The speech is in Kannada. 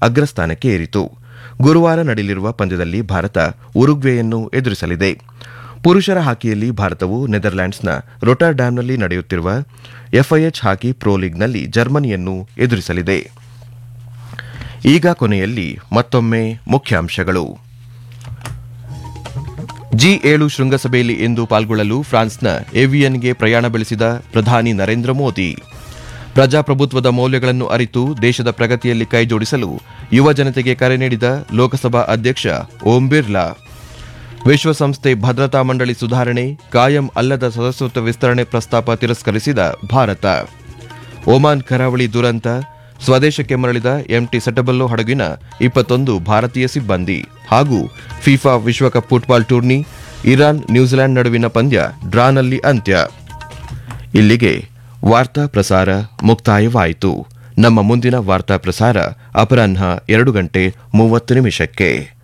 ಅಗ್ರಸ್ಥಾನಕ್ಕೆ ಏರಿತು ಗುರುವಾರ ನಡೆಯಲಿರುವ ಪಂದ್ಯದಲ್ಲಿ ಭಾರತ ಉರುಗ್ವೆಯನ್ನು ಎದುರಿಸಲಿದೆ ಪುರುಷರ ಹಾಕಿಯಲ್ಲಿ ಭಾರತವು ನೆದರ್ಲ್ಯಾಂಡ್ಸ್ನ ರೊಟರ್ಡ್ಯಾಮ್ನಲ್ಲಿ ನಡೆಯುತ್ತಿರುವ ಎಫ್ಐಎಚ್ ಹಾಕಿ ಪ್ರೊ ಲೀಗ್ನಲ್ಲಿ ಜರ್ಮನಿಯನ್ನು ಎದುರಿಸಲಿದೆ ಈಗ ಕೊನೆಯಲ್ಲಿ ಮತ್ತೊಮ್ಮೆ ಮುಖ್ಯಾಂಶಗಳು ಜಿ ಏಳು ಶೃಂಗಸಭೆಯಲ್ಲಿ ಇಂದು ಪಾಲ್ಗೊಳ್ಳಲು ಫ್ರಾನ್ಸ್ನ ಏವಿಯನ್ಗೆ ಪ್ರಯಾಣ ಬೆಳೆಸಿದ ಪ್ರಧಾನಿ ನರೇಂದ್ರ ಮೋದಿ ಪ್ರಜಾಪ್ರಭುತ್ವದ ಮೌಲ್ಯಗಳನ್ನು ಅರಿತು ದೇಶದ ಪ್ರಗತಿಯಲ್ಲಿ ಕೈಜೋಡಿಸಲು ಯುವ ಜನತೆಗೆ ಕರೆ ನೀಡಿದ ಲೋಕಸಭಾ ಅಧ್ಯಕ್ಷ ಓಂ ಬಿರ್ಲಾ ವಿಶ್ವಸಂಸ್ಥೆ ಭದ್ರತಾ ಮಂಡಳಿ ಸುಧಾರಣೆ ಕಾಯಂ ಅಲ್ಲದ ಸದಸ್ಯತ್ವ ವಿಸ್ತರಣೆ ಪ್ರಸ್ತಾಪ ತಿರಸ್ಕರಿಸಿದ ಭಾರತ ಒಮಾನ್ ಕರಾವಳಿ ದುರಂತ ಸ್ವದೇಶಕ್ಕೆ ಮರಳಿದ ಎಂಟಿ ಸೆಟಬಲ್ಲೋ ಹಡಗಿನ ಇಪ್ಪತ್ತೊಂದು ಭಾರತೀಯ ಸಿಬ್ಬಂದಿ ಹಾಗೂ ಫಿಫಾ ವಿಶ್ವಕಪ್ ಫುಟ್ಬಾಲ್ ಟೂರ್ನಿ ಇರಾನ್ ನ್ಯೂಜಿಲೆಂಡ್ ನಡುವಿನ ಪಂದ್ಯ ಡ್ರಾನಲ್ಲಿ ಅಂತ್ಯ ಇಲ್ಲಿಗೆ ವಾರ್ತಾ ಪ್ರಸಾರ ಮುಕ್ತಾಯವಾಯಿತು ನಮ್ಮ ಮುಂದಿನ ವಾರ್ತಾ ಪ್ರಸಾರ ಅಪರಾಹ್ನ ಎರಡು ಗಂಟೆ ಮೂವತ್ತು ನಿಮಿಷಕ್ಕೆ